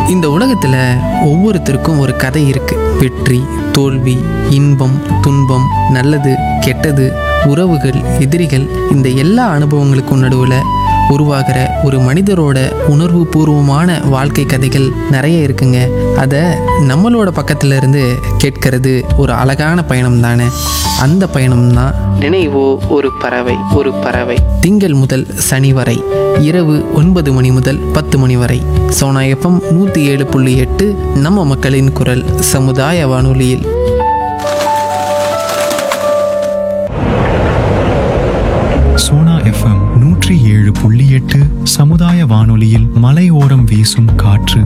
இந்த உலகத்தில் ஒவ்வொருத்தருக்கும் ஒரு கதை இருக்கு வெற்றி தோல்வி இன்பம் துன்பம் நல்லது கெட்டது உறவுகள் எதிரிகள் இந்த எல்லா அனுபவங்களுக்கும் நடுவில் உருவாகிற ஒரு மனிதரோட உணர்வு பூர்வமான வாழ்க்கை கதைகள் நிறைய இருக்குங்க அதை நம்மளோட பக்கத்துல இருந்து கேட்கறது ஒரு அழகான பயணம் தானே அந்த பயணம் தான் நினைவோ ஒரு பறவை ஒரு பறவை திங்கள் முதல் சனி வரை இரவு ஒன்பது மணி முதல் பத்து மணி வரை சோனா எஃப்எம் நூற்றி ஏழு புள்ளி எட்டு நம்ம மக்களின் குரல் சமுதாய வானொலியில் சோனா எஃப்எம் நூற்றி ஏழு புள்ளி எட்டு சமுதாய வானொலியில் மலையோரம் வீசும் காற்று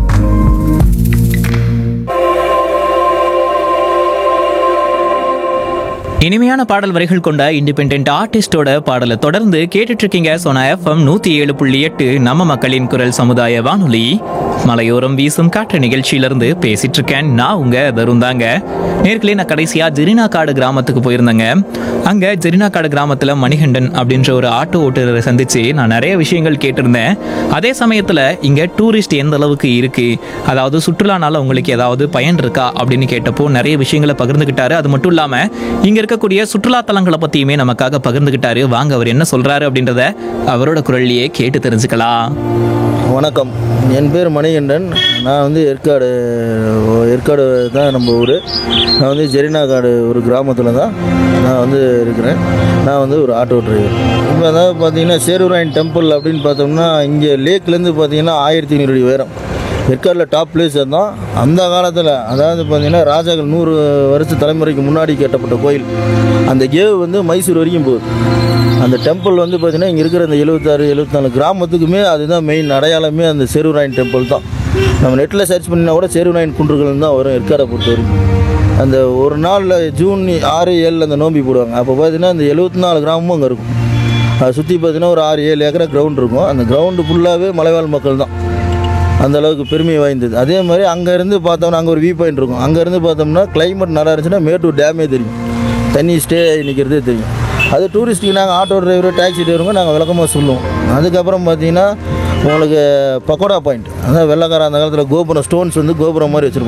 இனிமையான பாடல் வரிகள் கொண்ட இண்டிபெண்ட் ஆர்டிஸ்டோட பாடலை தொடர்ந்து கேட்டுட்டு இருக்கீங்க சோனா எஃப்எம் நூத்தி ஏழு புள்ளி எட்டு நம்ம மக்களின் குரல் சமுதாய வானொலி மலையோரம் வீசும் காற்று நிகழ்ச்சியிலிருந்து பேசிட்டு இருக்கேன் நான் உங்க தருண் தாங்க நேர்களே நான் கடைசியா ஜெரினா காடு கிராமத்துக்கு போயிருந்தேங்க அங்க ஜெரினா காடு கிராமத்துல மணிகண்டன் அப்படின்ற ஒரு ஆட்டோ ஓட்டுநரை சந்திச்சு நான் நிறைய விஷயங்கள் கேட்டிருந்தேன் அதே சமயத்துல இங்க டூரிஸ்ட் எந்த அளவுக்கு இருக்கு அதாவது சுற்றுலானால உங்களுக்கு ஏதாவது பயன் இருக்கா அப்படின்னு கேட்டப்போ நிறைய விஷயங்களை பகிர்ந்துகிட்டாரு அது மட்டும் இல்லாம இங்க இருக்கக்கூடிய சுற்றுலா தலங்களை பத்தியுமே நமக்காக பகிர்ந்துகிட்டாரு வாங்க அவர் என்ன சொல்றாரு அப்படின்றத அவரோட குரல்லையே கேட்டு தெரிஞ்சுக்கலாம் வணக்கம் என் பேர் மணிகண்டன் நான் வந்து ஏற்காடு ஏற்காடு தான் நம்ம ஊர் நான் வந்து ஜெரினா காடு ஒரு கிராமத்தில் தான் நான் வந்து இருக்கிறேன் நான் வந்து ஒரு ஆட்டோ டிரைவர் இப்போ அதாவது பார்த்தீங்கன்னா சேருராயன் டெம்பிள் அப்படின்னு பார்த்தோம்னா இங்கே லேக்லேருந்து பார்த்தீங்கன்னா ஆயிரத்தி ஐநூறு அடி உயரம் ஏற்காடில் டாப் பிளேஸ் அதுதான் அந்த காலத்தில் அதாவது பார்த்தீங்கன்னா ராஜாக்கள் நூறு வருஷ தலைமுறைக்கு முன்னாடி கட்டப்பட்ட கோயில் அந்த கேவ் வந்து மைசூர் வரைக்கும் போகுது அந்த டெம்பிள் வந்து பார்த்தீங்கன்னா இங்கே இருக்கிற அந்த எழுபத்தாறு எழுபத்தாலு கிராமத்துக்குமே அதுதான் மெயின் அடையாளமே அந்த செருராயன் டெம்பிள் தான் நம்ம நெட்டில் சர்ச் பண்ணினா கூட செருராயன் குன்றுகள் தான் வரும் ஏற்காடை பொறுத்த வரைக்கும் அந்த ஒரு நாளில் ஜூன் ஆறு ஏழில் அந்த நோம்பி போடுவாங்க அப்போ பார்த்தீங்கன்னா அந்த எழுபத்தி நாலு கிராமமும் அங்கே இருக்கும் அதை சுற்றி பார்த்தீங்கன்னா ஒரு ஆறு ஏழு ஏக்கரா கிரவுண்ட் இருக்கும் அந்த கிரவுண்டு ஃபுல்லாகவே மலைவாழ் மக்கள் தான் அந்த அளவுக்கு பெருமை வாய்ந்தது அதே மாதிரி அங்கேருந்து பார்த்தோம்னா அங்கே ஒரு வியூ பாயிண்ட் இருக்கும் அங்கேருந்து பார்த்தோம்னா கிளைமேட் நல்லா இருந்துச்சுன்னா மேட்டூர் டேமே தெரியும் தண்ணி ஸ்டே ஆகி நிற்கிறதே தெரியும் அது டூரிஸ்ட்டுக்கு நாங்கள் ஆட்டோ டிரைவர் டாக்ஸி டிரைவருங்க நாங்கள் விளக்கமாக சொல்லுவோம் அதுக்கப்புறம் பார்த்தீங்கன்னா உங்களுக்கு பக்கோடா பாயிண்ட் அதான் வெள்ளக்கார அந்த காலத்தில் கோபுரம் ஸ்டோன்ஸ் வந்து கோபுரம் மாதிரி வச்சுருப்போம்